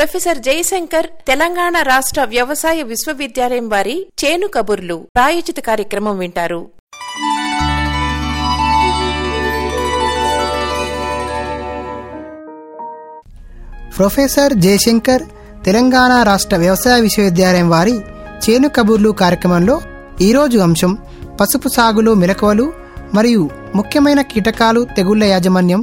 professor Jayashankar Telangana రాష్ట్ర వ్యవసాయ విశ్వవిద్యాలయం వారి చేను కబుర్లు ప్రాయోజిత కార్యక్రమం వింటారు ప్రొఫెసర్ జయశంకర్ తెలంగాణ రాష్ట్ర వ్యవసాయ విశ్వవిద్యాలయం వారి చేను కబుర్లు కార్యక్రమంలో ఈరోజు అంశం పసుపు సాగులో మెలకువలు మరియు ముఖ్యమైన కీటకాలు తెగుళ్ల యాజమాన్యం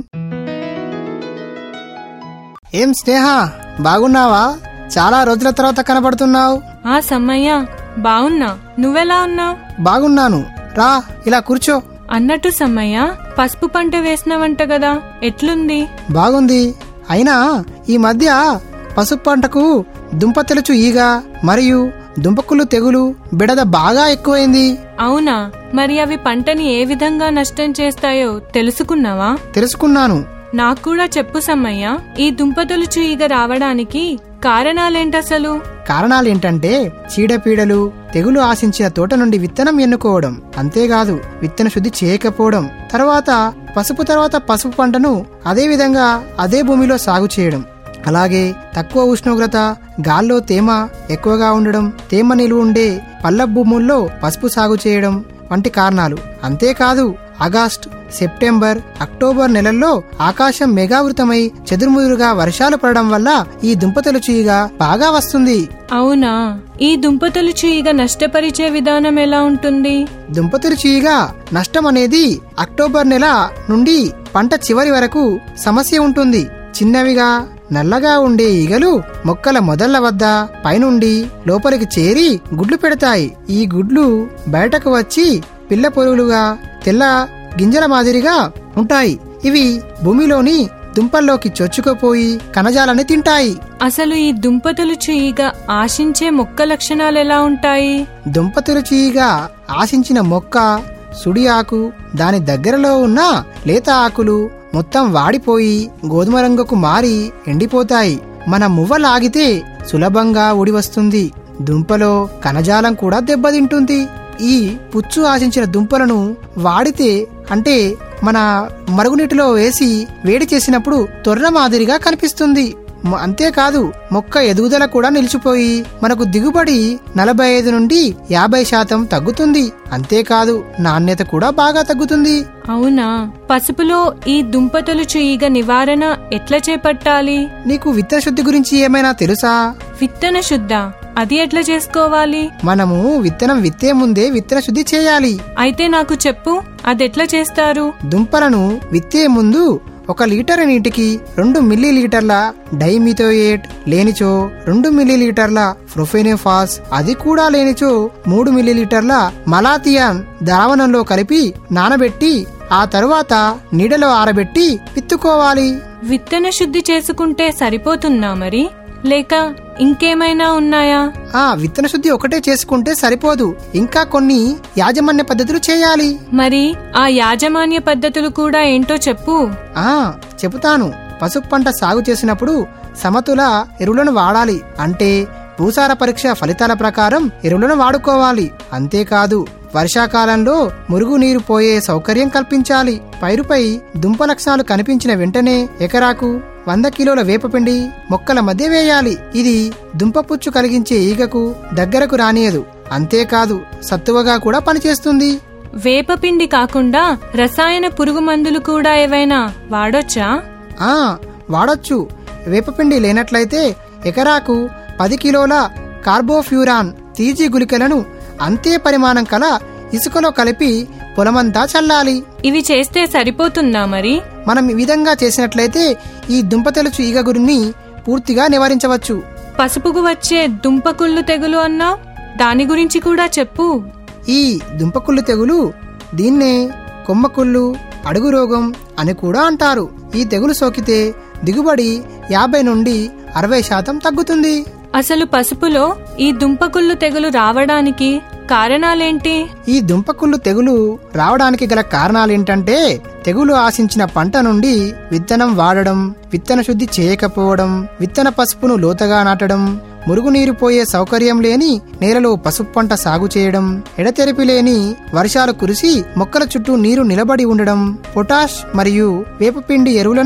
ఏం స్నేహ బాగున్నావా చాలా రోజుల తర్వాత కనబడుతున్నావు ఆ సమ్మయ్య బావున్నా నువ్వెలా ఉన్నావు బాగున్నాను రా ఇలా కూర్చో అన్నట్టు సమ్మయ్య పసుపు పంట వేసినవంట కదా ఎట్లుంది బాగుంది అయినా ఈ మధ్య పసుపు పంటకు దుంప తెలుచు ఈగ మరియు దుంపకులు తెగులు బిడద బాగా ఎక్కువైంది అవునా మరి అవి పంటని ఏ విధంగా నష్టం చేస్తాయో తెలుసుకున్నావా తెలుసుకున్నాను నాకు కూడా చెప్పు సమ్మయ్య ఈ దుంపతలు చూయిగా రావడానికి కారణాలేంటసలు కారణాలేంటంటే చీడపీడలు తెగులు ఆశించిన తోట నుండి విత్తనం ఎన్నుకోవడం అంతేకాదు విత్తన శుద్ధి చేయకపోవడం తర్వాత పసుపు తర్వాత పసుపు పంటను అదే విధంగా అదే భూమిలో సాగు చేయడం అలాగే తక్కువ ఉష్ణోగ్రత గాల్లో తేమ ఎక్కువగా ఉండడం తేమ నిలువ ఉండే పల్ల భూముల్లో పసుపు సాగు చేయడం వంటి కారణాలు అంతేకాదు ఆగస్ట్ సెప్టెంబర్ అక్టోబర్ నెలల్లో ఆకాశం మేఘావృతమై చెదురుముదురుగా వర్షాలు పడడం వల్ల ఈ దుంపతలు చీగా బాగా వస్తుంది అవునా ఈ దుంపతలు చూయిగా నష్టపరిచే విధానం ఎలా ఉంటుంది దుంపతలు చీగా నష్టం అనేది అక్టోబర్ నెల నుండి పంట చివరి వరకు సమస్య ఉంటుంది చిన్నవిగా నల్లగా ఉండే ఈగలు మొక్కల మొదళ్ల వద్ద పైనుండి లోపలికి చేరి గుడ్లు పెడతాయి ఈ గుడ్లు బయటకు వచ్చి పిల్ల పొరుగులుగా తెల్ల గింజల మాదిరిగా ఉంటాయి ఇవి భూమిలోని దుంపల్లోకి చొచ్చుకుపోయి కణజాలని తింటాయి అసలు ఈ దుంపతలు చూయిగా ఆశించే మొక్క లక్షణాలు ఎలా ఉంటాయి దుంపతులు చీగా ఆశించిన మొక్క సుడి ఆకు దాని దగ్గరలో ఉన్న లేత ఆకులు మొత్తం వాడిపోయి గోధుమ రంగుకు మారి ఎండిపోతాయి మన మువ్వ లాగితే సులభంగా ఉడి వస్తుంది దుంపలో కణజాలం కూడా దెబ్బతింటుంది ఈ పుచ్చు ఆశించిన దుంపలను వాడితే అంటే మన మరుగునీటిలో వేసి వేడి చేసినప్పుడు తొర్ర మాదిరిగా కనిపిస్తుంది మ- అంతేకాదు మొక్క ఎదుగుదల కూడా నిలిచిపోయి మనకు దిగుబడి నలభై ఐదు నుండి యాభై శాతం తగ్గుతుంది అంతేకాదు నాణ్యత కూడా బాగా తగ్గుతుంది అవునా పసుపులో ఈ దుంపతలు చూయిగా నివారణ ఎట్లా చేపట్టాలి నీకు విత్తన శుద్ధి గురించి ఏమైనా తెలుసా విత్తన శుద్ధ అది ఎట్లా చేసుకోవాలి మనము విత్తనం విత్తే ముందే విత్తన శుద్ధి చేయాలి అయితే నాకు చెప్పు అదెట్లా చేస్తారు దుంపలను విత్తే ముందు ఒక లీటర్ నీటికి రెండు మిల్లీ లీటర్ల డైమిథోయేట్ లేనిచో రెండు మిల్లీ లీటర్ల ప్రొఫెనోఫాస్ అది కూడా లేనిచో మూడు మిల్లీ లీటర్ల మలాథియాన్ ద్రావణంలో కలిపి నానబెట్టి ఆ తరువాత నీడలో ఆరబెట్టి విత్తుకోవాలి విత్తన శుద్ధి చేసుకుంటే సరిపోతుందా మరి లేక ఇంకేమైనా ఉన్నాయా ఆ విత్తన శుద్ధి ఒకటే చేసుకుంటే సరిపోదు ఇంకా కొన్ని యాజమాన్య పద్ధతులు చేయాలి మరి ఆ యాజమాన్య పద్ధతులు కూడా ఏంటో చెప్పు ఆ చెబుతాను పసుపు పంట సాగు చేసినప్పుడు సమతుల ఎరువులను వాడాలి అంటే భూసార పరీక్ష ఫలితాల ప్రకారం ఎరువులను వాడుకోవాలి అంతేకాదు వర్షాకాలంలో మురుగునీరు పోయే సౌకర్యం కల్పించాలి పైరుపై దుంప లక్షణాలు కనిపించిన వెంటనే ఎకరాకు వంద కిలోల వేపపిండి మొక్కల మధ్య వేయాలి ఇది దుంపపుచ్చు కలిగించే ఈగకు దగ్గరకు రానియదు అంతేకాదు సత్తువగా కూడా పనిచేస్తుంది వేపపిండి కాకుండా రసాయన పురుగు మందులు కూడా ఏవైనా వాడొచ్చా ఆ వాడొచ్చు వేపపిండి లేనట్లయితే ఎకరాకు పది కిలోల కార్బోఫ్యూరాన్ తీజీ గుళికలను అంతే పరిమాణం కల ఇసుకలో కలిపి పొలమంతా చల్లాలి ఇవి చేస్తే సరిపోతుందా మరి మనం ఈ విధంగా చేసినట్లయితే ఈ దుంపతెలుచు ఈగ గురిని పూర్తిగా నివారించవచ్చు పసుపుకు వచ్చే దుంపకుళ్ళు తెగులు అన్నా దాని గురించి కూడా చెప్పు ఈ దుంపకుళ్ళు తెగులు దీన్నే కొమ్మకుళ్ళు అడుగు రోగం అని కూడా అంటారు ఈ తెగులు సోకితే దిగుబడి యాభై నుండి అరవై శాతం తగ్గుతుంది అసలు పసుపులో ఈ దుంపకుళ్ళు తెగులు రావడానికి కారణాలేంటి ఈ దుంపకుళ్ళు తెగులు రావడానికి గల కారణాలేంటంటే తెగులు ఆశించిన పంట నుండి విత్తనం వాడడం విత్తన శుద్ధి చేయకపోవడం విత్తన పసుపును లోతగా నాటడం మురుగునీరు పోయే సౌకర్యం లేని నేలలో పసుపు పంట సాగు చేయడం ఎడతెరిపి లేని వర్షాలు కురిసి మొక్కల చుట్టూ నీరు నిలబడి ఉండడం పొటాష్ మరియు వేపపిండి ఎరువులను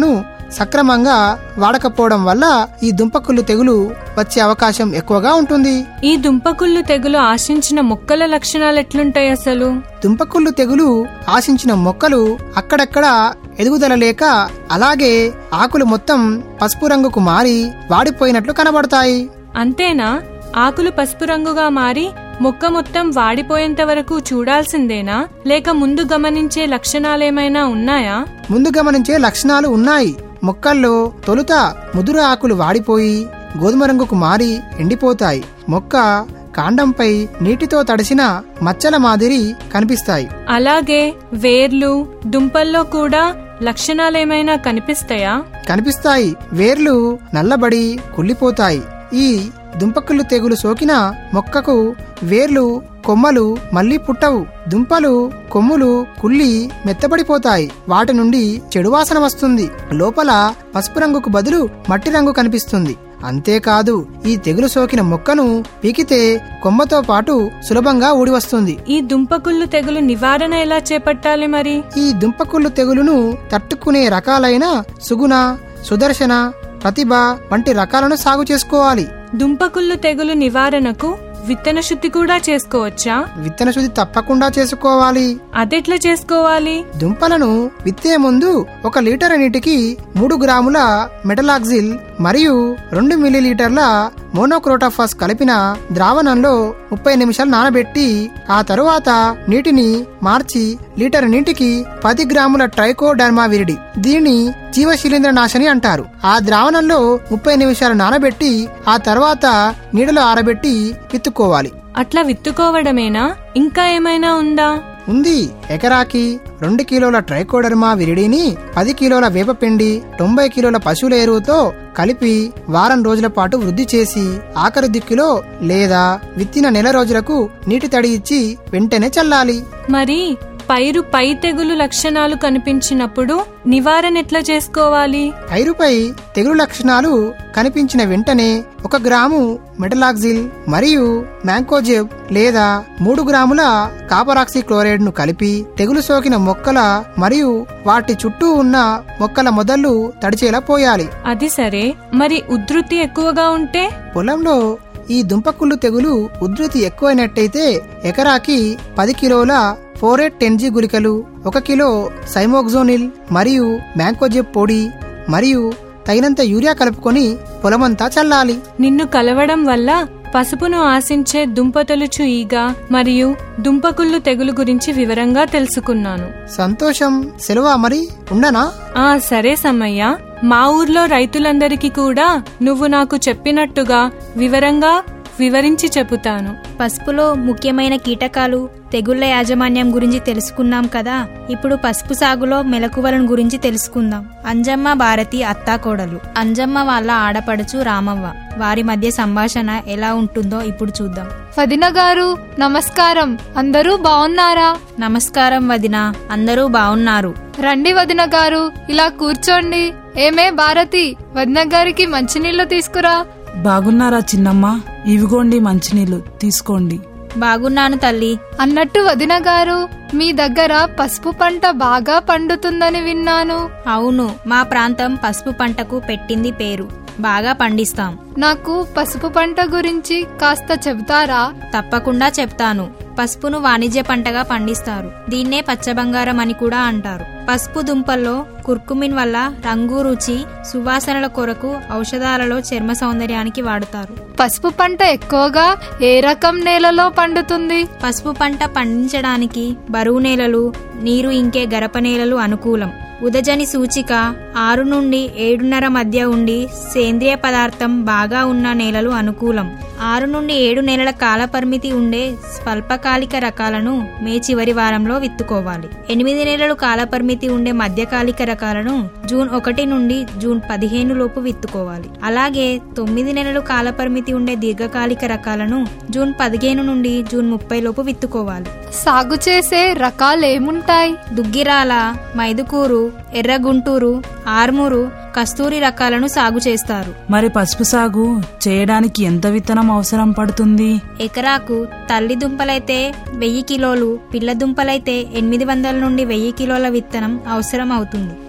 సక్రమంగా వాడకపోవడం వల్ల ఈ దుంపకుళ్ళు తెగులు వచ్చే అవకాశం ఎక్కువగా ఉంటుంది ఈ దుంపకుళ్ళు తెగులు ఆశించిన మొక్కల లక్షణాలు ఎట్లుంటాయి అసలు దుంపకుళ్ళు తెగులు ఆశించిన మొక్కలు అక్కడక్కడ ఎదుగుదల లేక అలాగే ఆకులు మొత్తం పసుపు రంగుకు మారి వాడిపోయినట్లు కనబడతాయి అంతేనా ఆకులు పసుపు రంగుగా మారి మొక్క మొత్తం వాడిపోయేంత వరకు చూడాల్సిందేనా లేక ముందు గమనించే లక్షణాలేమైనా ఉన్నాయా ముందు గమనించే లక్షణాలు ఉన్నాయి మొక్కల్లో తొలుత ముదురు ఆకులు వాడిపోయి గోధుమ రంగుకు మారి ఎండిపోతాయి మొక్క కాండంపై నీటితో తడిసిన మచ్చల మాదిరి కనిపిస్తాయి అలాగే వేర్లు దుంపల్లో కూడా లక్షణాలేమైనా కనిపిస్తాయా కనిపిస్తాయి వేర్లు నల్లబడి కుళ్ళిపోతాయి ఈ దుంపకుళ్ళు తెగులు సోకిన మొక్కకు వేర్లు కొమ్మలు మళ్ళీ పుట్టవు దుంపలు కొమ్ములు కుళ్ళి మెత్తబడిపోతాయి వాటి నుండి చెడు వాసన వస్తుంది లోపల పసుపు రంగుకు బదులు మట్టి రంగు కనిపిస్తుంది అంతేకాదు ఈ తెగులు సోకిన మొక్కను పీకితే కొమ్మతో పాటు సులభంగా ఊడి వస్తుంది ఈ దుంపకుళ్ళు తెగులు నివారణ ఎలా చేపట్టాలి మరి ఈ దుంపకుళ్ళు తెగులును తట్టుకునే రకాలైన సుగుణ సుదర్శన ప్రతిభ వంటి రకాలను సాగు చేసుకోవాలి దుంపకుళ్ళు తెగులు నివారణకు విత్తన శుద్ధి కూడా చేసుకోవచ్చా విత్తన శుద్ధి తప్పకుండా చేసుకోవాలి అదెట్లా చేసుకోవాలి దుంపలను విత్తే ముందు ఒక లీటర్ నీటికి మూడు గ్రాముల మెటలాక్సిల్ మరియు రెండు మిల్లీలీటర్ల మోనోక్రోటోఫాస్ కలిపిన ద్రావణంలో ముప్పై నిమిషాలు నానబెట్టి ఆ తరువాత నీటిని మార్చి లీటర్ నీటికి పది గ్రాముల ట్రైకోడర్మా విరిడి దీనిని జీవశిలీంద్ర నాశని అంటారు ఆ ద్రావణంలో ముప్పై నిమిషాలు నానబెట్టి ఆ తర్వాత నీడలో ఆరబెట్టి విత్తుకోవాలి అట్లా విత్తుకోవడమేనా ఇంకా ఏమైనా ఉందా ఉంది ఎకరాకి రెండు కిలోల ట్రైకోడర్మా విరిడిని పది కిలోల వేపపిండి తొంభై కిలోల పశువుల ఎరువుతో కలిపి వారం రోజుల పాటు వృద్ధి చేసి ఆఖరి దిక్కులో లేదా విత్తిన నెల రోజులకు నీటి తడి ఇచ్చి వెంటనే చల్లాలి మరి పైరు పై తెగులు లక్షణాలు కనిపించినప్పుడు నివారణ ఎట్లా చేసుకోవాలి పైరుపై తెగులు లక్షణాలు కనిపించిన వెంటనే ఒక గ్రాము మెటలాక్సిల్ మరియు మ్యాంకోజెబ్ లేదా మూడు గ్రాముల కాపరాక్సి క్లోరైడ్ ను కలిపి తెగులు సోకిన మొక్కల మరియు వాటి చుట్టూ ఉన్న మొక్కల మొదళ్ళు తడిచేలా పోయాలి అది సరే మరి ఉధృతి ఎక్కువగా ఉంటే పొలంలో ఈ దుంపకుళ్ళు తెగులు ఉధృతి ఎక్కువైనట్టయితే ఎకరాకి పది కిలోల ఫోరెట్ టెన్జీ గుళికలు ఒక కిలో సైమోక్జోనిల్ మరియు మ్యాంకోజెబ్ పొడి మరియు తగినంత యూరియా కలుపుకొని పొలమంతా చల్లాలి నిన్ను కలవడం వల్ల పసుపును ఆశించే దుంపతొలుచు ఈగ మరియు దుంపకుళ్ళు తెగులు గురించి వివరంగా తెలుసుకున్నాను సంతోషం సెలవా మరి ఉండనా ఆ సరే సమ్మయ్య మా ఊర్లో రైతులందరికీ కూడా నువ్వు నాకు చెప్పినట్టుగా వివరంగా వివరించి చెబుతాను పసుపులో ముఖ్యమైన కీటకాలు తెగుళ్ల యాజమాన్యం గురించి తెలుసుకున్నాం కదా ఇప్పుడు పసుపు సాగులో మెలకువలను గురించి తెలుసుకుందాం అంజమ్మ భారతి అత్తాకోడలు అంజమ్మ వాళ్ళ ఆడపడుచు రామవ్వ వారి మధ్య సంభాషణ ఎలా ఉంటుందో ఇప్పుడు చూద్దాం వదిన గారు నమస్కారం అందరూ బాగున్నారా నమస్కారం వదిన అందరూ బాగున్నారు రండి వదిన గారు ఇలా కూర్చోండి ఏమే భారతి వదిన గారికి మంచినీళ్లు తీసుకురా బాగున్నారా చిన్నమ్మ ఇవిగోండి మంచినీళ్ళు తీసుకోండి బాగున్నాను తల్లి అన్నట్టు వదిన గారు మీ దగ్గర పసుపు పంట బాగా పండుతుందని విన్నాను అవును మా ప్రాంతం పసుపు పంటకు పెట్టింది పేరు బాగా పండిస్తాం నాకు పసుపు పంట గురించి కాస్త చెబుతారా తప్పకుండా చెప్తాను పసుపును వాణిజ్య పంటగా పండిస్తారు దీన్నే పచ్చబంగారం అని కూడా అంటారు పసుపు దుంపల్లో కుర్కుమిన్ వల్ల రంగు రుచి సువాసనల కొరకు ఔషధాలలో చర్మ సౌందర్యానికి వాడుతారు పసుపు పంట ఎక్కువగా ఏ రకం నేలలో పండుతుంది పసుపు పంట పండించడానికి బరువు నేలలు నీరు ఇంకే గరప నేలలు అనుకూలం ఉదజని సూచిక ఆరు నుండి ఏడున్నర మధ్య ఉండి సేంద్రియ పదార్థం బాగా ఉన్న నేలలు అనుకూలం ఆరు నుండి ఏడు నెలల కాల పరిమితి ఉండే స్వల్పకాలిక రకాలను మే చివరి వారంలో విత్తుకోవాలి ఎనిమిది నెలలు కాల పరిమితి ఉండే మధ్యకాలిక రకాలను జూన్ ఒకటి నుండి జూన్ పదిహేను లోపు విత్తుకోవాలి అలాగే తొమ్మిది నెలలు కాల పరిమితి ఉండే దీర్ఘకాలిక రకాలను జూన్ పదిహేను నుండి జూన్ ముప్పై లోపు విత్తుకోవాలి సాగు చేసే రకాలేముంటాయి దుగ్గిరాల మైదుకూరు ఎర్రగుంటూరు ఆర్మూరు కస్తూరి రకాలను సాగు చేస్తారు మరి పసుపు సాగు చేయడానికి ఎంత విత్తనం అవసరం పడుతుంది ఎకరాకు తల్లి దుంపలైతే వెయ్యి కిలోలు పిల్ల దుంపలైతే ఎనిమిది వందల నుండి వెయ్యి కిలోల విత్తనం అవసరం అవుతుంది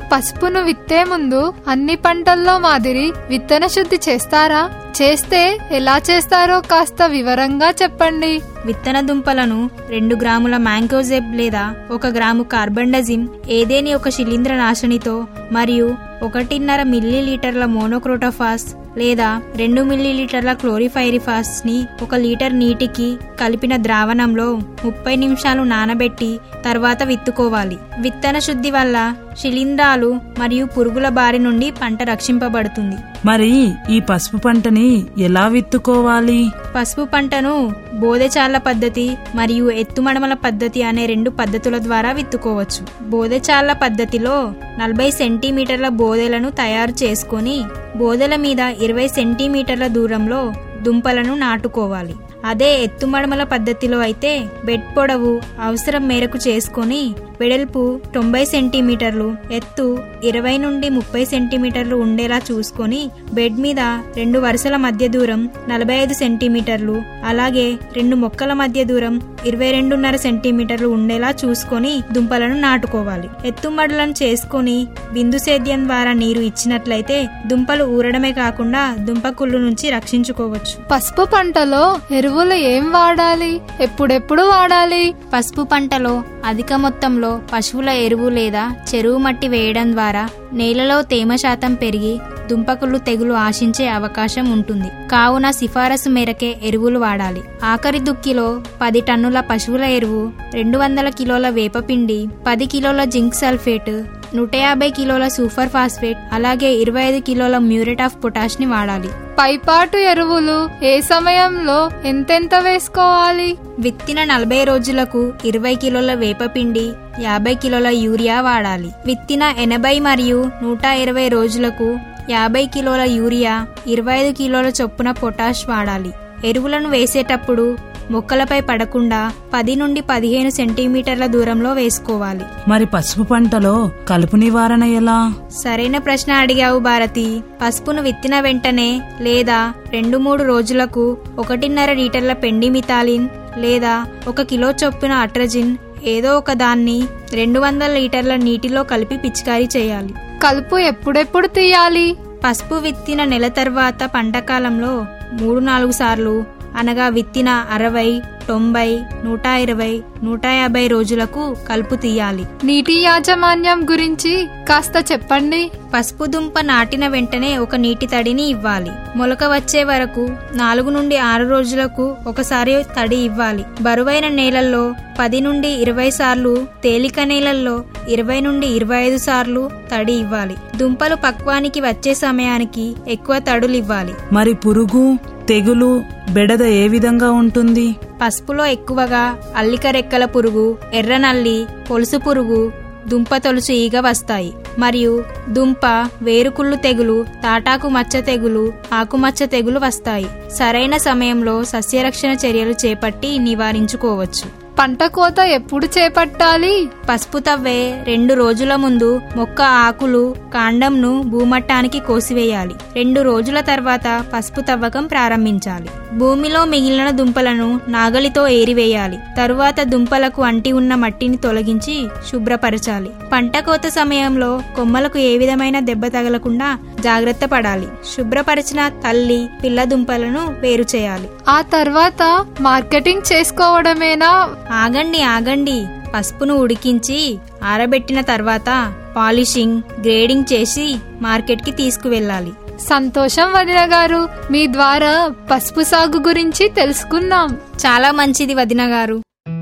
పసుపును విత్తే ముందు అన్ని పంటల్లో మాదిరి విత్తన శుద్ధి చేస్తారా చేస్తే ఎలా చేస్తారో కాస్త వివరంగా చెప్పండి విత్తన దుంపలను రెండు గ్రాముల మ్యాంకోజెబ్ లేదా ఒక గ్రాము కార్బండజిమ్ ఏదేని ఒక శిలీంద్ర నాశనితో మరియు ఒకటిన్నర మిల్లీ లీటర్ల మోనోక్రోటోఫాస్ లేదా రెండు మిల్లీలీటర్ల క్లోరిఫైరిఫాస్ ని ఒక లీటర్ నీటికి కలిపిన ద్రావణంలో ముప్పై నిమిషాలు నానబెట్టి తర్వాత విత్తుకోవాలి విత్తన శుద్ధి వల్ల శిలీంధ్రాలు మరియు పురుగుల బారి నుండి పంట రక్షింపబడుతుంది మరి ఈ పసుపు పంటని ఎలా విత్తుకోవాలి పసుపు పంటను బోదెచాళ్ల పద్ధతి మరియు ఎత్తుమడమల పద్ధతి అనే రెండు పద్ధతుల ద్వారా విత్తుకోవచ్చు బోదెచాళ్ల పద్ధతిలో నలభై సెంటీమీటర్ల బోదెలను తయారు చేసుకొని బోదెల మీద ఇరవై సెంటీమీటర్ల దూరంలో దుంపలను నాటుకోవాలి అదే ఎత్తుమడమల పద్ధతిలో అయితే బెడ్ పొడవు అవసరం మేరకు చేసుకొని వెడల్పు తొంభై సెంటీమీటర్లు ఎత్తు ఇరవై నుండి ముప్పై సెంటీమీటర్లు ఉండేలా చూసుకొని బెడ్ మీద రెండు వరుసల మధ్య దూరం నలభై ఐదు సెంటీమీటర్లు అలాగే రెండు మొక్కల మధ్య దూరం ఇరవై రెండున్నర సెంటీమీటర్లు ఉండేలా చూసుకొని దుంపలను నాటుకోవాలి ఎత్తుమడలను చేసుకొని బిందు సేద్యం ద్వారా నీరు ఇచ్చినట్లయితే దుంపలు ఊరడమే కాకుండా దుంపకుళ్ళు నుంచి రక్షించుకోవచ్చు పసుపు పంటలో ఎరువులు ఏం వాడాలి ఎప్పుడెప్పుడు వాడాలి పసుపు పంటలో అధిక మొత్తంలో పశువుల ఎరువు లేదా చెరువు మట్టి వేయడం ద్వారా నేలలో తేమ శాతం పెరిగి దుంపకుళ్ళు తెగులు ఆశించే అవకాశం ఉంటుంది కావున సిఫారసు మేరకే ఎరువులు వాడాలి ఆఖరి దుక్కిలో పది టన్నుల పశువుల ఎరువు రెండు వందల కిలోల వేపపిండి పది కిలోల జింక్ సల్ఫేట్ నూట యాభై కిలోల సూపర్ ఫాస్ఫేట్ అలాగే ఇరవై ఐదు కిలోల మ్యూరేట్ ఆఫ్ పొటాష్ ని వాడాలి పైపాటు ఎరువులు ఏ సమయంలో ఎంతెంత వేసుకోవాలి విత్తిన నలభై రోజులకు ఇరవై కిలోల వేపపిండి యాభై కిలోల యూరియా వాడాలి విత్తిన ఎనభై మరియు నూట ఇరవై రోజులకు యాభై కిలోల యూరియా ఇరవై ఐదు కిలోల చొప్పున పొటాష్ వాడాలి ఎరువులను వేసేటప్పుడు మొక్కలపై పడకుండా పది నుండి పదిహేను సెంటీమీటర్ల దూరంలో వేసుకోవాలి మరి పసుపు పంటలో కలుపు నివారణ ఎలా సరైన ప్రశ్న అడిగావు భారతి పసుపును విత్తిన వెంటనే లేదా రెండు మూడు రోజులకు ఒకటిన్నర లీటర్ల పెండిమితాలిన్ లేదా ఒక కిలో చొప్పున అట్రజిన్ ఏదో ఒక దాన్ని రెండు వందల లీటర్ల నీటిలో కలిపి పిచికారీ చేయాలి కలుపు ఎప్పుడెప్పుడు తీయాలి పసుపు విత్తిన నెల తర్వాత పంటకాలంలో మూడు నాలుగు సార్లు అనగా విత్తిన అరవై తొంభై నూట ఇరవై నూట యాభై రోజులకు కలుపు తీయాలి నీటి యాజమాన్యం గురించి కాస్త చెప్పండి పసుపు దుంప నాటిన వెంటనే ఒక నీటి తడిని ఇవ్వాలి మొలక వచ్చే వరకు నాలుగు నుండి ఆరు రోజులకు ఒకసారి తడి ఇవ్వాలి బరువైన నేలల్లో పది నుండి ఇరవై సార్లు తేలిక నేలల్లో ఇరవై నుండి ఇరవై ఐదు సార్లు తడి ఇవ్వాలి దుంపలు పక్వానికి వచ్చే సమయానికి ఎక్కువ తడులు ఇవ్వాలి మరి పురుగు తెగులు బెడద ఏ విధంగా ఉంటుంది పసుపులో ఎక్కువగా అల్లిక రెక్కల పురుగు ఎర్రనల్లి పొలుసు పురుగు దుంప తొలుసు ఈగ వస్తాయి మరియు దుంప వేరుకుళ్ళు తెగులు తాటాకు మచ్చ తెగులు ఆకుమచ్చ తెగులు వస్తాయి సరైన సమయంలో సస్యరక్షణ చర్యలు చేపట్టి నివారించుకోవచ్చు పంట కోత ఎప్పుడు చేపట్టాలి పసుపు తవ్వే రెండు రోజుల ముందు మొక్క ఆకులు కాండంను భూమట్టానికి కోసివేయాలి రెండు రోజుల తర్వాత పసుపు తవ్వకం ప్రారంభించాలి భూమిలో మిగిలిన దుంపలను నాగలితో ఏరివేయాలి తరువాత దుంపలకు అంటి ఉన్న మట్టిని తొలగించి శుభ్రపరచాలి పంట కోత సమయంలో కొమ్మలకు ఏ విధమైన దెబ్బ తగలకుండా జాగ్రత్త పడాలి శుభ్రపరిచిన తల్లి పిల్ల దుంపలను వేరు చేయాలి ఆ తర్వాత మార్కెటింగ్ చేసుకోవడమేనా ఆగండి ఆగండి పసుపును ఉడికించి ఆరబెట్టిన తర్వాత పాలిషింగ్ గ్రేడింగ్ చేసి మార్కెట్కి తీసుకువెళ్ళాలి సంతోషం వదిన గారు మీ ద్వారా పసుపు సాగు గురించి తెలుసుకున్నాం చాలా మంచిది వదిన గారు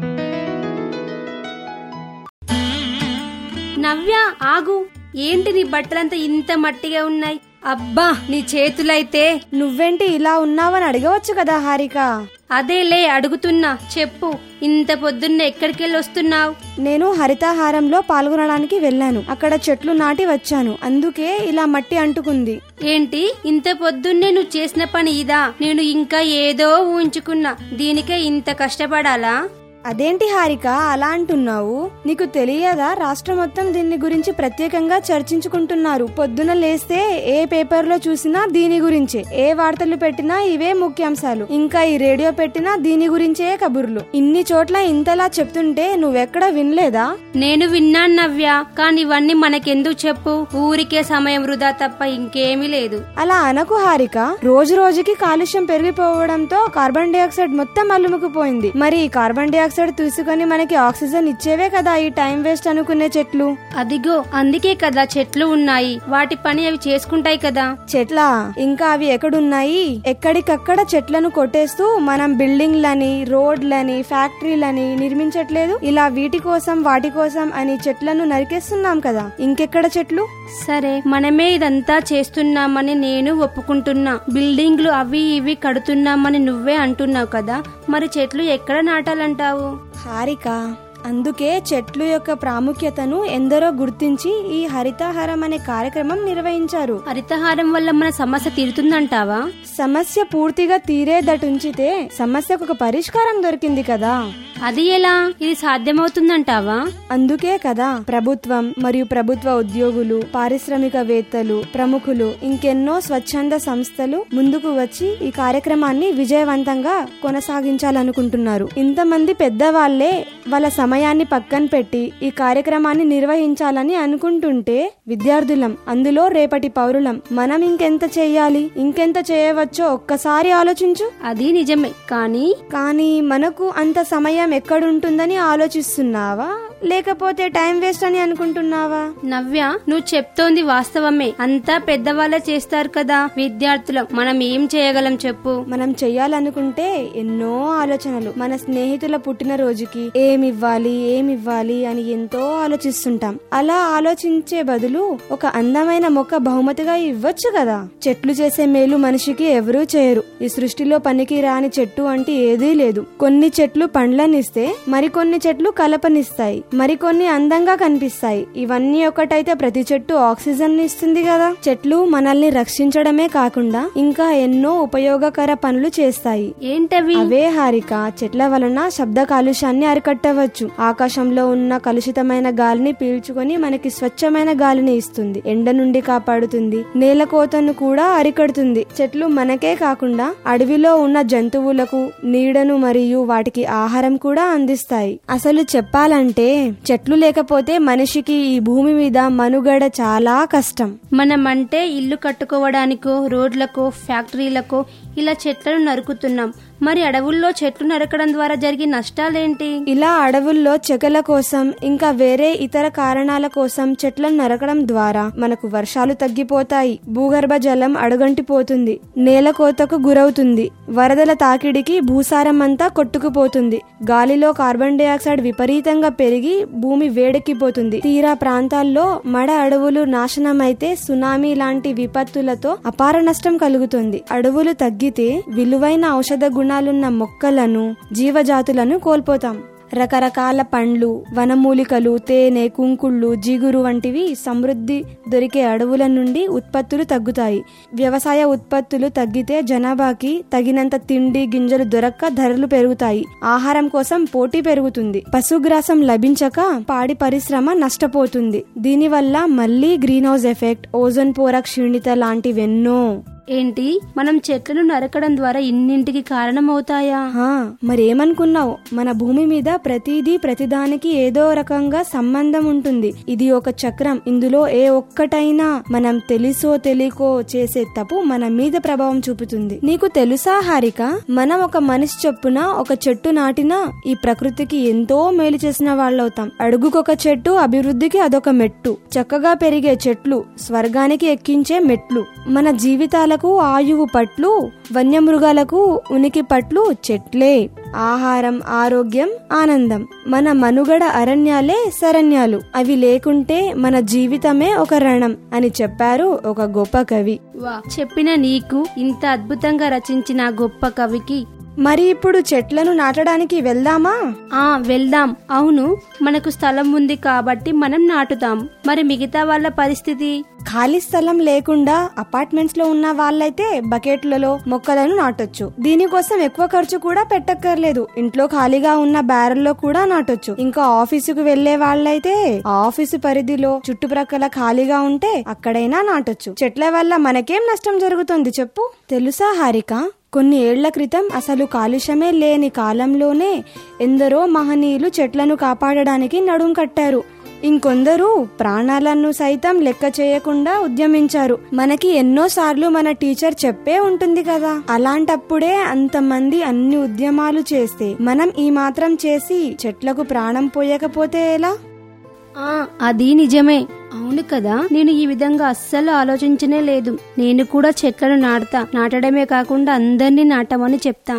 నవ్య ఆగు ఏంటి నీ బట్టలంతా ఇంత మట్టిగా ఉన్నాయి అబ్బా నీ చేతులైతే నువ్వేంటి ఇలా ఉన్నావని అడగవచ్చు కదా హారిక అదేలే అడుగుతున్నా చెప్పు ఇంత పొద్దున్న ఎక్కడికెళ్ళి వస్తున్నావు నేను హరితాహారంలో పాల్గొనడానికి వెళ్ళాను అక్కడ చెట్లు నాటి వచ్చాను అందుకే ఇలా మట్టి అంటుకుంది ఏంటి ఇంత పొద్దున్నే నువ్వు చేసిన పని ఇదా నేను ఇంకా ఏదో ఊహించుకున్నా దీనికే ఇంత కష్టపడాలా అదేంటి హారిక అలా అంటున్నావు నీకు తెలియదా రాష్ట్రం మొత్తం దీని గురించి ప్రత్యేకంగా చర్చించుకుంటున్నారు పొద్దున లేస్తే ఏ పేపర్ లో చూసినా దీని గురించే ఏ వార్తలు పెట్టినా ఇవే ముఖ్యాంశాలు ఇంకా ఈ రేడియో పెట్టినా దీని గురించే కబుర్లు ఇన్ని చోట్ల ఇంతలా చెప్తుంటే నువ్వెక్కడ వినలేదా నేను విన్నాను నవ్య కానీ ఇవన్నీ మనకెందుకు చెప్పు ఊరికే సమయం వృధా తప్ప ఇంకేమీ లేదు అలా అనకు హారిక రోజు రోజుకి కాలుష్యం పెరిగిపోవడంతో కార్బన్ డైఆక్సైడ్ మొత్తం అల్లుముకుపోయింది మరి ఈ కార్బన్ డైఆక్సైడ్ తీసుకొని మనకి ఆక్సిజన్ ఇచ్చేవే కదా ఈ టైం వేస్ట్ అనుకునే చెట్లు అదిగో అందుకే కదా చెట్లు ఉన్నాయి వాటి పని అవి చేసుకుంటాయి కదా చెట్లా ఇంకా అవి ఎక్కడున్నాయి ఎక్కడికక్కడ చెట్లను కొట్టేస్తూ మనం బిల్డింగ్లని రోడ్లని ఫ్యాక్టరీలని నిర్మించట్లేదు ఇలా వీటి కోసం వాటి కోసం అని చెట్లను నరికేస్తున్నాం కదా ఇంకెక్కడ చెట్లు సరే మనమే ఇదంతా చేస్తున్నామని నేను ఒప్పుకుంటున్నా బిల్డింగ్లు అవి ఇవి కడుతున్నామని నువ్వే అంటున్నావు కదా మరి చెట్లు ఎక్కడ నాటాలంటావు హారిక అందుకే చెట్లు యొక్క ప్రాముఖ్యతను ఎందరో గుర్తించి ఈ హరితహారం అనే కార్యక్రమం నిర్వహించారు హరితహారం వల్ల మన సమస్య తీరుతుందంటావా సమస్య పూర్తిగా తీరేదటుంచితే సమస్యకు ఒక పరిష్కారం దొరికింది కదా అది ఎలా ఇది సాధ్యమవుతుందంటావా అందుకే కదా ప్రభుత్వం మరియు ప్రభుత్వ ఉద్యోగులు పారిశ్రామికవేత్తలు ప్రముఖులు ఇంకెన్నో స్వచ్ఛంద సంస్థలు ముందుకు వచ్చి ఈ కార్యక్రమాన్ని విజయవంతంగా కొనసాగించాలనుకుంటున్నారు ఇంతమంది పెద్దవాళ్లే వాళ్ళ సమయాన్ని పక్కన పెట్టి ఈ కార్యక్రమాన్ని నిర్వహించాలని అనుకుంటుంటే విద్యార్థులం అందులో రేపటి పౌరులం మనం ఇంకెంత చేయాలి ఇంకెంత చేయవచ్చో ఒక్కసారి ఆలోచించు అది నిజమే కానీ కానీ మనకు అంత సమయం ఎక్కడుంటుందని ఆలోచిస్తున్నావా లేకపోతే టైం వేస్ట్ అని అనుకుంటున్నావా నవ్య నువ్వు చెప్తోంది వాస్తవమే అంతా పెద్దవాళ్ళే చేస్తారు కదా విద్యార్థులం మనం ఏం చేయగలం చెప్పు మనం చెయ్యాలనుకుంటే ఎన్నో ఆలోచనలు మన స్నేహితుల పుట్టినరోజుకి ఏమివ్వాలి ఏమివ్వాలి అని ఎంతో ఆలోచిస్తుంటాం అలా ఆలోచించే బదులు ఒక అందమైన మొక్క బహుమతిగా ఇవ్వచ్చు కదా చెట్లు చేసే మేలు మనిషికి ఎవరూ చేయరు ఈ సృష్టిలో పనికి రాని చెట్టు అంటే ఏదీ లేదు కొన్ని చెట్లు పండ్లనిస్తే మరికొన్ని చెట్లు కలపనిస్తాయి మరికొన్ని అందంగా కనిపిస్తాయి ఇవన్నీ ఒకటైతే ప్రతి చెట్టు ఆక్సిజన్ ఇస్తుంది కదా చెట్లు మనల్ని రక్షించడమే కాకుండా ఇంకా ఎన్నో ఉపయోగకర పనులు చేస్తాయి ఏంటవి అవే హారిక చెట్ల వలన శబ్ద కాలుష్యాన్ని అరికట్టవచ్చు ఆకాశంలో ఉన్న కలుషితమైన గాలిని పీల్చుకొని మనకి స్వచ్ఛమైన గాలిని ఇస్తుంది ఎండ నుండి కాపాడుతుంది నేల కోతను కూడా అరికడుతుంది చెట్లు మనకే కాకుండా అడవిలో ఉన్న జంతువులకు నీడను మరియు వాటికి ఆహారం కూడా అందిస్తాయి అసలు చెప్పాలంటే చెట్లు లేకపోతే మనిషికి ఈ భూమి మీద మనుగడ చాలా కష్టం మనమంటే ఇల్లు కట్టుకోవడానికో రోడ్లకో ఫ్యాక్టరీలకో ఇలా చెట్లను నరుకుతున్నాం మరి అడవుల్లో చెట్లు నరకడం ద్వారా జరిగే నష్టాలేంటి ఇలా అడవుల్లో చెకల కోసం ఇంకా వేరే ఇతర కారణాల కోసం చెట్లను నరకడం ద్వారా మనకు వర్షాలు తగ్గిపోతాయి భూగర్భ జలం అడుగంటిపోతుంది నేల కోతకు గురవుతుంది వరదల తాకిడికి భూసారం అంతా కొట్టుకుపోతుంది గాలిలో కార్బన్ డైఆక్సైడ్ విపరీతంగా పెరిగి భూమి వేడెక్కిపోతుంది తీరా ప్రాంతాల్లో మడ అడవులు నాశనమైతే సునామీ లాంటి విపత్తులతో అపార నష్టం కలుగుతుంది అడవులు తగ్గితే విలువైన ఔషధ గుణాలున్న మొక్కలను జీవజాతులను కోల్పోతాం రకరకాల పండ్లు వనమూలికలు తేనె కుంకుళ్ళు జిగురు వంటివి సమృద్ధి దొరికే అడవుల నుండి ఉత్పత్తులు తగ్గుతాయి వ్యవసాయ ఉత్పత్తులు తగ్గితే జనాభాకి తగినంత తిండి గింజలు దొరక్క ధరలు పెరుగుతాయి ఆహారం కోసం పోటీ పెరుగుతుంది పశుగ్రాసం లభించక పాడి పరిశ్రమ నష్టపోతుంది దీనివల్ల మళ్ళీ గ్రీన్ హౌస్ ఎఫెక్ట్ ఓజోన్ పొర క్షీణిత లాంటివెన్నో ఏంటి మనం చెట్లను నరకడం ద్వారా ఇన్నింటికి కారణమవుతాయా హా, మరేమనుకున్నావు మన భూమి మీద ప్రతిదీ ప్రతిదానికి ఏదో రకంగా సంబంధం ఉంటుంది ఇది ఒక చక్రం ఇందులో ఏ ఒక్కటైనా మనం తెలుసో తెలియకో చేసే తప్పు మన మీద ప్రభావం చూపుతుంది నీకు తెలుసా హారిక మనం ఒక మనిషి చొప్పున ఒక చెట్టు నాటినా ఈ ప్రకృతికి ఎంతో మేలు చేసిన వాళ్ళవుతాం అడుగుకొక చెట్టు అభివృద్ధికి అదొక మెట్టు చక్కగా పెరిగే చెట్లు స్వర్గానికి ఎక్కించే మెట్లు మన జీవితాలకు ఆయువు పట్లు వన్యమృగాలకు ఉనికి పట్లు చెట్లే ఆహారం ఆరోగ్యం ఆనందం మన మనుగడ అరణ్యాలే శరణ్యాలు అవి లేకుంటే మన జీవితమే ఒక రణం అని చెప్పారు ఒక గొప్ప కవి వా చెప్పిన నీకు ఇంత అద్భుతంగా రచించిన ఆ గొప్ప కవికి మరి ఇప్పుడు చెట్లను నాటడానికి వెళ్దామా ఆ వెళ్దాం అవును మనకు స్థలం ఉంది కాబట్టి మనం నాటుతాం మరి మిగతా వాళ్ళ పరిస్థితి ఖాళీ స్థలం లేకుండా అపార్ట్మెంట్స్ లో ఉన్న వాళ్ళైతే బకెట్లలో మొక్కలను నాటొచ్చు దీనికోసం ఎక్కువ ఖర్చు కూడా పెట్టక్కర్లేదు ఇంట్లో ఖాళీగా ఉన్న బ్యారెల్లో కూడా నాటొచ్చు ఇంకా ఆఫీసుకు వెళ్లే వాళ్ళైతే ఆ ఆఫీసు పరిధిలో చుట్టుప్రక్కల ఖాళీగా ఉంటే అక్కడైనా నాటొచ్చు చెట్ల వల్ల మనకేం నష్టం జరుగుతుంది చెప్పు తెలుసా హారిక కొన్ని ఏళ్ల క్రితం అసలు కాలుష్యమే లేని కాలంలోనే ఎందరో మహనీయులు చెట్లను కాపాడడానికి నడుం కట్టారు ఇంకొందరు ప్రాణాలను సైతం లెక్క చేయకుండా ఉద్యమించారు మనకి ఎన్నోసార్లు మన టీచర్ చెప్పే ఉంటుంది కదా అలాంటప్పుడే అంతమంది అన్ని ఉద్యమాలు చేస్తే మనం ఈ మాత్రం చేసి చెట్లకు ప్రాణం పోయకపోతే ఎలా ఆ అది నిజమే అవును కదా నేను ఈ విధంగా అస్సలు ఆలోచించనే లేదు నేను కూడా చెట్లను నాటుతా నాటడమే కాకుండా అందరినీ నాటమని చెప్తా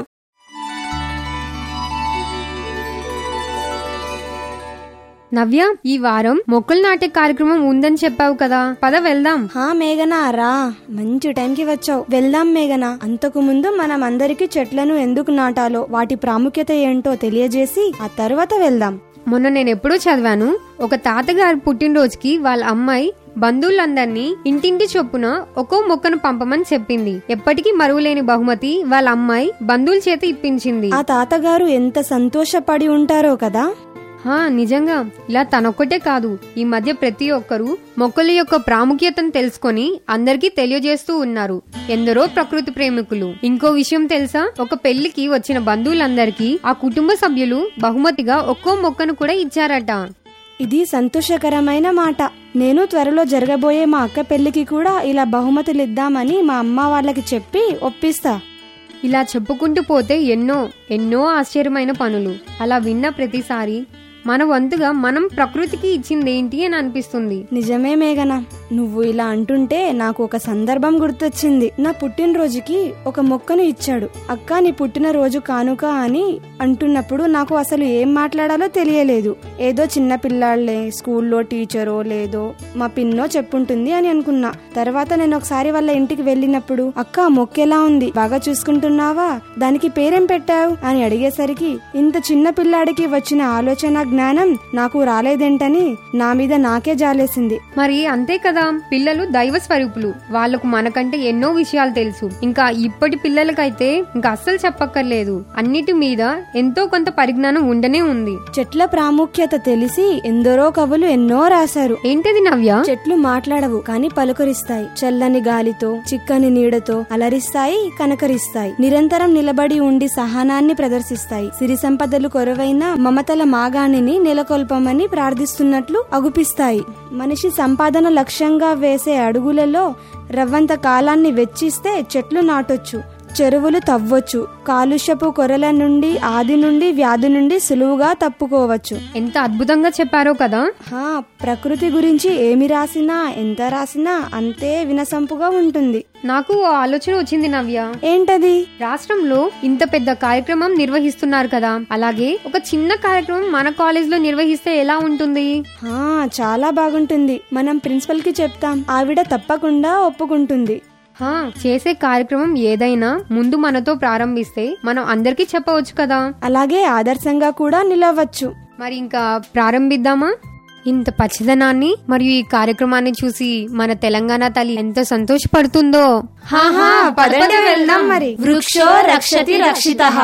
నవ్య ఈ వారం మొక్కలు నాటే కార్యక్రమం ఉందని చెప్పావు కదా పద వెళ్దాం హా మేఘనా రా మంచి టైంకి వచ్చావు వెళ్దాం మేఘనా అంతకు ముందు మనం అందరికీ చెట్లను ఎందుకు నాటాలో వాటి ప్రాముఖ్యత ఏంటో తెలియజేసి ఆ తర్వాత వెళ్దాం మొన్న నేను ఎప్పుడూ చదివాను ఒక తాతగారి పుట్టినరోజుకి వాళ్ళ అమ్మాయి బంధువులందరినీ ఇంటింటి చొప్పున ఒక్కో మొక్కను పంపమని చెప్పింది ఎప్పటికీ మరువులేని బహుమతి వాళ్ళ అమ్మాయి బంధువుల చేత ఇప్పించింది ఆ తాతగారు ఎంత సంతోషపడి ఉంటారో కదా హా నిజంగా ఇలా తనొక్కటే కాదు ఈ మధ్య ప్రతి ఒక్కరూ మొక్కల యొక్క ప్రాముఖ్యతను తెలుసుకొని అందరికీ తెలియజేస్తూ ఉన్నారు ఎందరో ప్రకృతి ప్రేమికులు ఇంకో విషయం తెలుసా ఒక పెళ్లికి వచ్చిన బంధువులందరికీ ఆ కుటుంబ సభ్యులు బహుమతిగా ఒక్కో మొక్కను కూడా ఇచ్చారట ఇది సంతోషకరమైన మాట నేను త్వరలో జరగబోయే మా అక్క పెళ్లికి కూడా ఇలా బహుమతులు ఇద్దామని మా అమ్మ వాళ్ళకి చెప్పి ఒప్పిస్తా ఇలా చెప్పుకుంటూ పోతే ఎన్నో ఎన్నో ఆశ్చర్యమైన పనులు అలా విన్న ప్రతిసారి మన వంతుగా మనం ప్రకృతికి ఇచ్చిందేంటి అని అనిపిస్తుంది నిజమే మేఘన నువ్వు ఇలా అంటుంటే నాకు ఒక సందర్భం గుర్తొచ్చింది నా పుట్టినరోజుకి ఒక మొక్కను ఇచ్చాడు అక్క నీ పుట్టినరోజు కానుక అని అంటున్నప్పుడు నాకు అసలు ఏం మాట్లాడాలో తెలియలేదు ఏదో చిన్న పిల్లాళ్లే స్కూల్లో టీచరో లేదో మా పిన్నో చెప్పుంటుంది అని అనుకున్నా తర్వాత నేను ఒకసారి వాళ్ళ ఇంటికి వెళ్ళినప్పుడు అక్క ఆ మొక్క ఎలా ఉంది బాగా చూసుకుంటున్నావా దానికి పేరేం పెట్టావు అని అడిగేసరికి ఇంత చిన్న పిల్లాడికి వచ్చిన ఆలోచన జ్ఞానం నాకు రాలేదేంటని నా మీద నాకే జాలేసింది మరి అంతే కదా పిల్లలు దైవ స్వరూపులు వాళ్లకు మనకంటే ఎన్నో విషయాలు తెలుసు ఇంకా ఇప్పటి పిల్లలకైతే ఇంకా అస్సలు చెప్పక్కర్లేదు అన్నిటి మీద ఎంతో కొంత పరిజ్ఞానం ఉండనే ఉంది చెట్ల ప్రాముఖ్యత తెలిసి ఎందరో కవులు ఎన్నో రాశారు ఏంటది నవ్య చెట్లు మాట్లాడవు కానీ పలుకరిస్తాయి చల్లని గాలితో చిక్కని నీడతో అలరిస్తాయి కనకరిస్తాయి నిరంతరం నిలబడి ఉండి సహనాన్ని ప్రదర్శిస్తాయి సిరి సంపదలు కొరవైన మమతల మాగాణిని నెలకొల్పమని ప్రార్థిస్తున్నట్లు అగుపిస్తాయి మనిషి సంపాదన లక్ష్యంగా వేసే అడుగులలో రవ్వంత కాలాన్ని వెచ్చిస్తే చెట్లు నాటొచ్చు చెరువులు తవ్వొచ్చు కాలుష్యపు కొరల నుండి ఆది నుండి వ్యాధి నుండి సులువుగా తప్పుకోవచ్చు ఎంత అద్భుతంగా చెప్పారో కదా హా ప్రకృతి గురించి ఏమి రాసినా ఎంత రాసినా అంతే వినసంపుగా ఉంటుంది నాకు ఓ ఆలోచన వచ్చింది నవ్య ఏంటది రాష్ట్రంలో ఇంత పెద్ద కార్యక్రమం నిర్వహిస్తున్నారు కదా అలాగే ఒక చిన్న కార్యక్రమం మన కాలేజ్ లో నిర్వహిస్తే ఎలా ఉంటుంది హా చాలా బాగుంటుంది మనం ప్రిన్సిపల్ కి చెప్తాం ఆవిడ తప్పకుండా ఒప్పుకుంటుంది హా చేసే కార్యక్రమం ఏదైనా ముందు మనతో ప్రారంభిస్తే మనం అందరికీ చెప్పవచ్చు కదా అలాగే ఆదర్శంగా కూడా నిలవచ్చు మరి ఇంకా ప్రారంభిద్దామా ఇంత పచ్చదనాన్ని మరియు ఈ కార్యక్రమాన్ని చూసి మన తెలంగాణ తల్లి ఎంత సంతోషపడుతుందో హాహా పదండి వెళ్దాం మరి వృక్షో రక్షతి రక్షితః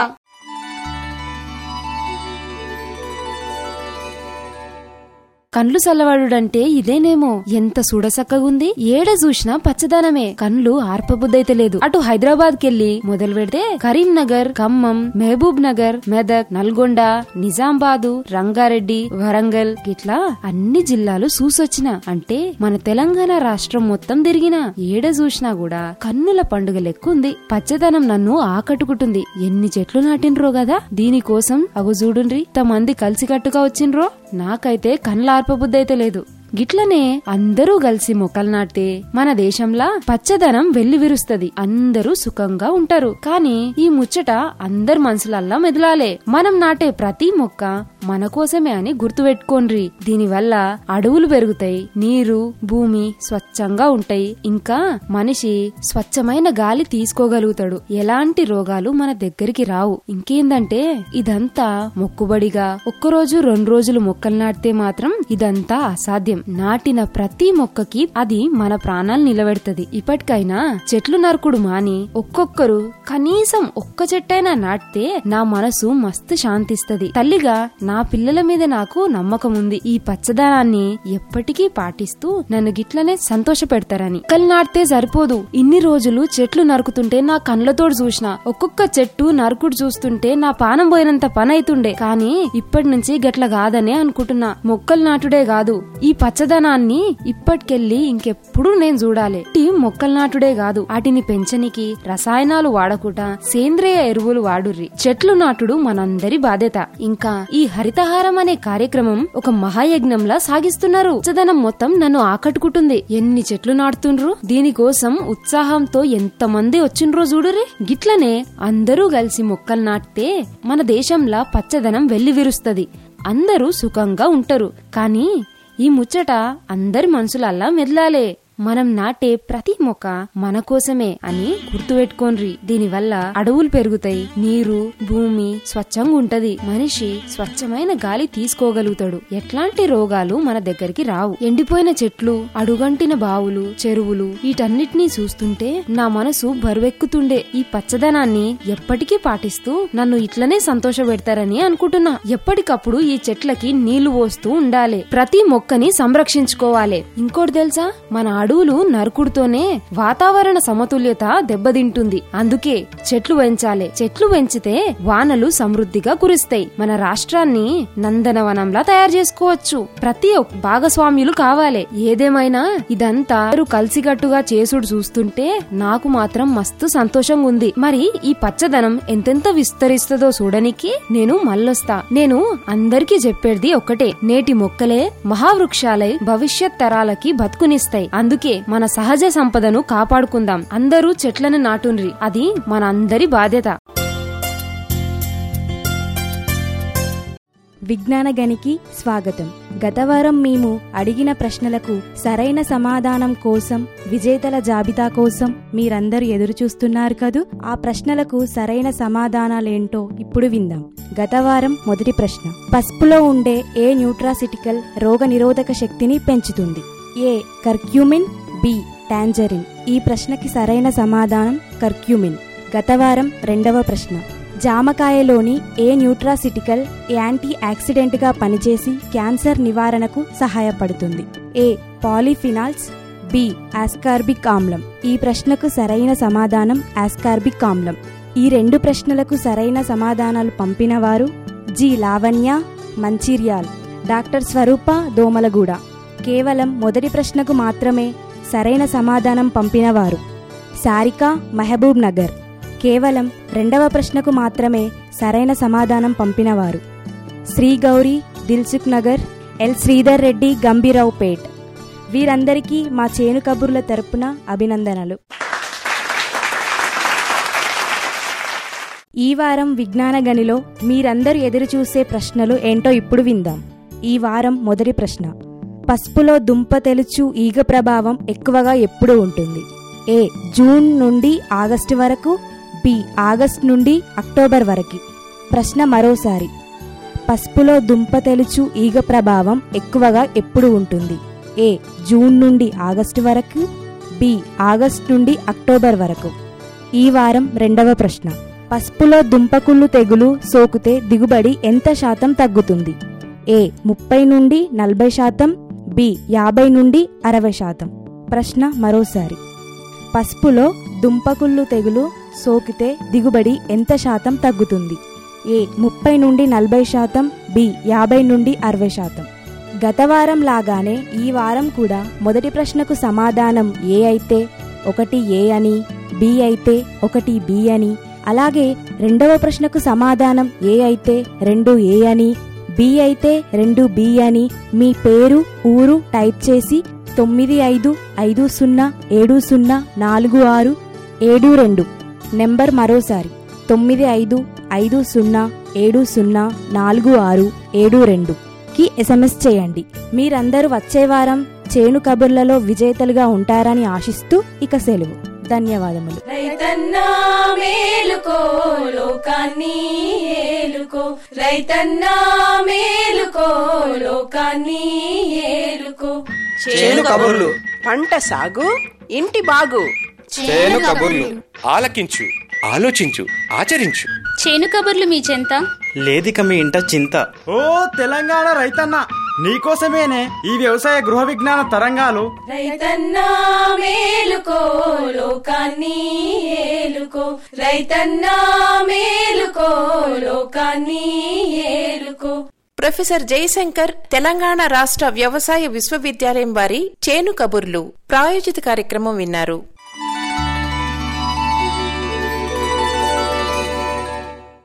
కండ్లు చల్లవాడుడంటే ఇదేనేమో ఎంత సుడసక్కగుంది ఏడ చూసినా పచ్చదనమే కండ్లు ఆర్పబుద్దైతే లేదు అటు హైదరాబాద్ కెళ్లి మొదలు పెడితే కరీంనగర్ ఖమ్మం మహబూబ్ నగర్ మెదక్ నల్గొండ నిజామాబాదు రంగారెడ్డి వరంగల్ ఇట్లా అన్ని జిల్లాలు చూసొచ్చిన అంటే మన తెలంగాణ రాష్ట్రం మొత్తం తిరిగిన ఏడ చూసినా కూడా కన్నుల పండుగ లెక్కుంది పచ్చదనం నన్ను ఆకట్టుకుంటుంది ఎన్ని చెట్లు నాటినరో కదా దీనికోసం అగు చూడుండ్రి మంది కలిసికట్టుగా వచ్చిండ్రో నాకైతే కండ్ల ఆర్పబుద్దైతే లేదు గిట్లనే అందరూ కలిసి మొక్కలు నాటితే మన దేశంలా పచ్చదనం వెళ్లి విరుస్తది అందరూ సుఖంగా ఉంటారు కానీ ఈ ముచ్చట అందరు మనసులల్లా మెదలాలే మనం నాటే ప్రతి మొక్క మన కోసమే అని గుర్తుపెట్టుకోండ్రి దీనివల్ల అడవులు పెరుగుతాయి నీరు భూమి స్వచ్ఛంగా ఉంటాయి ఇంకా మనిషి స్వచ్ఛమైన గాలి తీసుకోగలుగుతాడు ఎలాంటి రోగాలు మన దగ్గరికి రావు ఇంకేందంటే ఇదంతా మొక్కుబడిగా ఒక్కరోజు రెండు రోజులు మొక్కలు నాటితే మాత్రం ఇదంతా అసాధ్యం నాటిన ప్రతి మొక్కకి అది మన ప్రాణాలు నిలబెడుతుంది ఇప్పటికైనా చెట్లు నరుకుడు మాని ఒక్కొక్కరు కనీసం ఒక్క చెట్టైనా నాటితే నా మనసు మస్తు శాంతిస్తది తల్లిగా నా పిల్లల మీద నాకు నమ్మకం ఉంది ఈ పచ్చదనాన్ని ఎప్పటికీ పాటిస్తూ నన్ను గిట్లనే సంతోష పెడతారని మొక్కలు నాటితే సరిపోదు ఇన్ని రోజులు చెట్లు నరుకుతుంటే నా కండ్లతోడు చూసిన ఒక్కొక్క చెట్టు నరుకుడు చూస్తుంటే నా పానం పోయినంత పని అవుతుండే కానీ ఇప్పటి నుంచి గట్ల కాదనే అనుకుంటున్నా మొక్కలు నాటుడే కాదు ఈ పచ్చదనాన్ని ఇప్పటికెళ్ళి ఇంకెప్పుడు నేను చూడాలి ఈ మొక్కలు నాటుడే కాదు వాటిని పెంచనికి రసాయనాలు వాడకుండా సేంద్రియ ఎరువులు వాడుర్రి చెట్లు నాటుడు మనందరి బాధ్యత ఇంకా ఈ హరితహారం అనే కార్యక్రమం ఒక మహాయజ్ఞంలా సాగిస్తున్నారు పచ్చదనం మొత్తం నన్ను ఆకట్టుకుంటుంది ఎన్ని చెట్లు నాటుతుండ్రు దీనికోసం ఉత్సాహంతో ఎంత మంది వచ్చిండ్రో చూడురే గిట్లనే అందరూ కలిసి మొక్కలు నాటితే మన దేశంలా పచ్చదనం వెల్లివిరుస్తది అందరూ సుఖంగా ఉంటారు కానీ ఈ ముచ్చట అందరి మనసులల్లా మెదలాలే మనం నాటే ప్రతి మొక్క మన కోసమే అని గుర్తుపెట్టుకోండ్రి దీనివల్ల అడవులు పెరుగుతాయి నీరు భూమి స్వచ్ఛంగా ఉంటది మనిషి స్వచ్ఛమైన గాలి తీసుకోగలుగుతాడు ఎట్లాంటి రోగాలు మన దగ్గరికి రావు ఎండిపోయిన చెట్లు అడుగంటిన బావులు చెరువులు వీటన్నిటినీ చూస్తుంటే నా మనసు బరువెక్కుతుండే ఈ పచ్చదనాన్ని ఎప్పటికీ పాటిస్తూ నన్ను ఇట్లనే సంతోష పెడతారని అనుకుంటున్నా ఎప్పటికప్పుడు ఈ చెట్లకి నీళ్లు పోస్తూ ఉండాలి ప్రతి మొక్కని సంరక్షించుకోవాలి ఇంకోటి తెలుసా మన అడవులు నరుకుడుతోనే వాతావరణ సమతుల్యత దెబ్బతింటుంది అందుకే చెట్లు పెంచాలి చెట్లు పెంచితే వానలు సమృద్ధిగా కురుస్తాయి మన రాష్ట్రాన్ని నందనవనంలా తయారు చేసుకోవచ్చు ప్రతి ఒక్క భాగస్వామ్యులు కావాలి ఏదేమైనా ఇదంతా అందరూ కలిసికట్టుగా చేసుడు చూస్తుంటే నాకు మాత్రం మస్తు సంతోషంగా ఉంది మరి ఈ పచ్చదనం ఎంతెంత విస్తరిస్తుందో చూడనికి నేను మళ్ళొస్తా నేను అందరికీ చెప్పేది ఒక్కటే నేటి మొక్కలే మహావృక్షాలై భవిష్యత్ తరాలకి బతుకునిస్తాయి అందుకే మన సహజ సంపదను కాపాడుకుందాం అందరూ చెట్లను నాటుండ్రి అది మన అందరి బాధ్యత విజ్ఞాన గనికి స్వాగతం గత వారం మేము అడిగిన ప్రశ్నలకు సరైన సమాధానం కోసం విజేతల జాబితా కోసం మీరందరూ ఎదురు చూస్తున్నారు కదూ ఆ ప్రశ్నలకు సరైన సమాధానాలేంటో ఇప్పుడు విందాం గత వారం మొదటి ప్రశ్న పసుపులో ఉండే ఏ న్యూట్రాసిటికల్ రోగ నిరోధక శక్తిని పెంచుతుంది ఏ కర్క్యూమిన్ బి టాంజరిన్ ఈ ప్రశ్నకి సరైన సమాధానం కర్క్యూమిన్ గత వారం రెండవ ప్రశ్న జామకాయలోని ఏ న్యూట్రాసిటికల్ యాంటీ యాక్సిడెంట్ గా పనిచేసి క్యాన్సర్ నివారణకు సహాయపడుతుంది ఏ పాలిఫినాల్స్ బి ఆస్కార్బిక్ ఆమ్లం ఈ ప్రశ్నకు సరైన సమాధానం ఆస్కార్బిక్ ఆమ్లం ఈ రెండు ప్రశ్నలకు సరైన సమాధానాలు పంపిన వారు జి లావణ్య మంచిర్యాల్ డాక్టర్ స్వరూప దోమలగూడ కేవలం మొదటి ప్రశ్నకు మాత్రమే సరైన సమాధానం పంపినవారు సారిక మహబూబ్ నగర్ కేవలం రెండవ ప్రశ్నకు మాత్రమే సరైన సమాధానం పంపినవారు శ్రీ గౌరీ దిల్సుఖ్ నగర్ ఎల్ శ్రీధర్ రెడ్డి గంభీరావుపేట్ వీరందరికీ మా చేను కబుర్ల తరపున అభినందనలు ఈ వారం విజ్ఞాన గనిలో మీరందరూ ఎదురుచూసే ప్రశ్నలు ఏంటో ఇప్పుడు విందాం ఈ వారం మొదటి ప్రశ్న పసుపులో దుంప తెలుచు ఈగ ప్రభావం ఎక్కువగా ఎప్పుడు ఉంటుంది ఏ జూన్ నుండి ఆగస్టు వరకు బి ఆగస్ట్ నుండి అక్టోబర్ వరకు ప్రశ్న మరోసారి పసుపులో దుంప తెలుచు ఈగ ప్రభావం ఎక్కువగా ఎప్పుడు ఉంటుంది ఏ జూన్ నుండి ఆగస్టు వరకు బి ఆగస్ట్ నుండి అక్టోబర్ వరకు ఈ వారం రెండవ ప్రశ్న పసుపులో దుంపకుళ్ళు తెగులు సోకితే దిగుబడి ఎంత శాతం తగ్గుతుంది ఏ ముప్పై నుండి నలభై శాతం బి యాభై నుండి అరవై శాతం ప్రశ్న మరోసారి పసుపులో దుంపకుళ్ళు తెగులు సోకితే దిగుబడి ఎంత శాతం తగ్గుతుంది ఏ ముప్పై నుండి నలభై శాతం బి యాభై నుండి అరవై శాతం గత వారం లాగానే ఈ వారం కూడా మొదటి ప్రశ్నకు సమాధానం ఏ అయితే ఒకటి ఏ అని బి అయితే ఒకటి బి అని అలాగే రెండవ ప్రశ్నకు సమాధానం ఏ అయితే రెండు ఏ అని బి అయితే రెండు బి అని మీ పేరు ఊరు టైప్ చేసి తొమ్మిది ఐదు ఐదు సున్నా ఏడు సున్నా నాలుగు ఆరు ఏడు రెండు నెంబర్ మరోసారి తొమ్మిది ఐదు ఐదు సున్నా ఏడు సున్నా నాలుగు ఆరు ఏడు రెండు కి ఎస్ఎంఎస్ చేయండి మీరందరూ వచ్చే వారం చేను కబుర్లలో విజేతలుగా ఉంటారని ఆశిస్తూ ఇక సెలవు ధన్యవాదములు రైతన్నా మేలుకో లోకాన్ని ఏలుకో రైతన్నా మేలుకో లోకాన్ని ఏలుకో చేను కబుర్లు పంట సాగు ఇంటి బాగు చేను కబుర్లు ఆలకించు ఆలోచించు ఆచరించు చేను కబుర్లు మీ చెంత లేదిక మీ ఇంట చింత ఓ తెలంగాణ రైతన్న నీకోసమేనే ఈ వ్యవసాయ గృహ విజ్ఞాన తరంగాలు రైతన్నా మేలుకో లోకాన్ని ఏలుకో రైతన్నా మేలుకో లోకాన్ని ఏలుకో ప్రొఫెసర్ జయశంకర్ తెలంగాణ రాష్ట్ర వ్యవసాయ విశ్వవిద్యాలయం వారి చేను కబుర్లు ప్రాయోజిత కార్యక్రమం విన్నారు